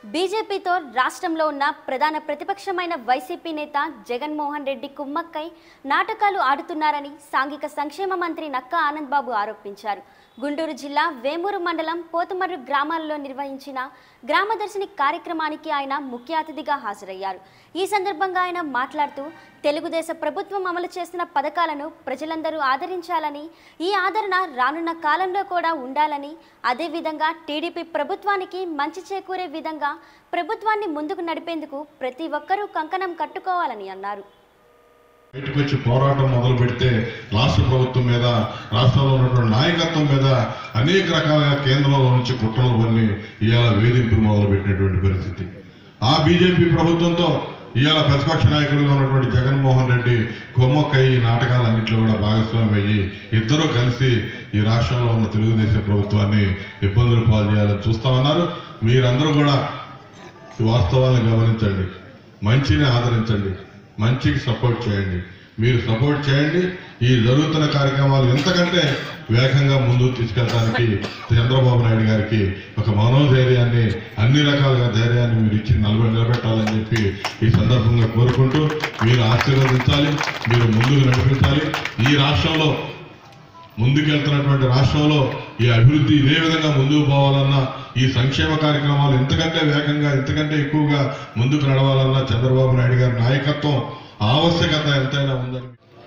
బీజేపీతో రాష్ట్రంలో ఉన్న ప్రధాన ప్రతిపక్షమైన వైసీపీ నేత జగన్మోహన్ రెడ్డి కుమ్మక్కై నాటకాలు ఆడుతున్నారని సాంఘిక సంక్షేమ మంత్రి నక్కా ఆనంద్ బాబు ఆరోపించారు గుంటూరు జిల్లా వేమూరు మండలం పోతుమర్రు గ్రామాల్లో నిర్వహించిన గ్రామదర్శిని కార్యక్రమానికి ఆయన ముఖ్య అతిథిగా హాజరయ్యారు ఈ సందర్భంగా ఆయన మాట్లాడుతూ తెలుగుదేశ ప్రభుత్వం అమలు చేస్తున్న పథకాలను ప్రజలందరూ ఆదరించాలని ఈ ఆదరణ రానున్న కాలంలో కూడా ఉండాలని అదేవిధంగా టీడీపీ ప్రభుత్వానికి మంచి చేకూరే విధంగా ప్రభుత్వాన్ని ముందుకు నడిపేందుకు ప్రతి ఒక్కరూ కంకణం కట్టుకోవాలని అన్నారు బయటకు వచ్చి పోరాటం మొదలు పెడితే రాష్ట్ర ప్రభుత్వం మీద రాష్ట్రంలో ఉన్నటువంటి నాయకత్వం మీద అనేక రకాలుగా కేంద్రంలో నుంచి కుట్రలు కొన్ని ఇవాళ వేధింపులు మొదలు పెట్టినటువంటి పరిస్థితి ఆ బీజేపీ ప్రభుత్వంతో ఇవాళ ప్రతిపక్ష నాయకులుగా ఉన్నటువంటి జగన్మోహన్ రెడ్డి కొమ్మక్కై ఈ నాటకాలన్నింటిలో కూడా భాగస్వామి అయ్యి ఇద్దరూ కలిసి ఈ రాష్ట్రంలో ఉన్న తెలుగుదేశం ప్రభుత్వాన్ని ఇబ్బందులు పాలు చేయాలని చూస్తా ఉన్నారు మీరందరూ కూడా ఈ వాస్తవాలను గమనించండి మంచిని ఆదరించండి మంచికి సపోర్ట్ చేయండి మీరు సపోర్ట్ చేయండి ఈ జరుగుతున్న కార్యక్రమాలు ఎంతకంటే వేగంగా ముందుకు తీసుకెళ్ళడానికి చంద్రబాబు నాయుడు గారికి ఒక మనోధైర్యాన్ని అన్ని రకాలుగా ధైర్యాన్ని మీరు ఇచ్చి నలభై నిలబెట్టాలని చెప్పి ఈ సందర్భంగా కోరుకుంటూ మీరు ఆశీర్వదించాలి మీరు ముందుకు నడిపించాలి ఈ రాష్ట్రంలో ముందుకెళ్తున్నటువంటి రాష్ట్రంలో ఈ అభివృద్ధి ఇదే విధంగా ముందుకు పోవాలన్నా ఈ సంక్షేమ కార్యక్రమాలు ఇంతకంటే వేగంగా ఇంతకంటే ఎక్కువగా ముందుకు నడవాలన్నా చంద్రబాబు నాయుడు గారి నాయకత్వం ఆవశ్యకత ఎంతైనా ఉందని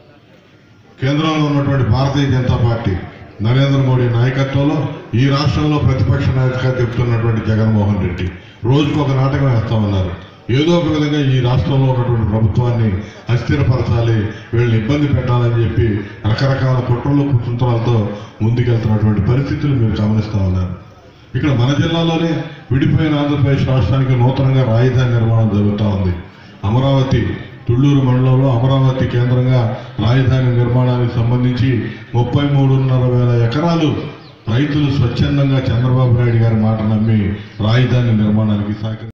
కేంద్రంలో ఉన్నటువంటి భారతీయ జనతా పార్టీ నరేంద్ర మోడీ నాయకత్వంలో ఈ రాష్ట్రంలో ప్రతిపక్ష నాయకుగా చెప్తున్నటువంటి జగన్మోహన్ రెడ్డి రోజుకు ఒక నాటకం వేస్తా ఉన్నారు ఏదో ఒక విధంగా ఈ రాష్ట్రంలో ఉన్నటువంటి ప్రభుత్వాన్ని అస్థిరపరచాలి వీళ్ళని ఇబ్బంది పెట్టాలని చెప్పి రకరకాల కుట్రలు కుతంత్రాలతో ముందుకెళ్తున్నటువంటి పరిస్థితులు మీరు గమనిస్తా ఉన్నారు ఇక్కడ మన జిల్లాలోనే విడిపోయిన ఆంధ్రప్రదేశ్ రాష్ట్రానికి నూతనంగా రాజధాని నిర్మాణం జరుగుతూ ఉంది అమరావతి తుళ్ళూరు మండలంలో అమరావతి కేంద్రంగా రాజధాని నిర్మాణానికి సంబంధించి ముప్పై మూడున్నర వేల ఎకరాలు రైతులు స్వచ్ఛందంగా చంద్రబాబు నాయుడు గారి మాట నమ్మి రాజధాని నిర్మాణానికి సహకరి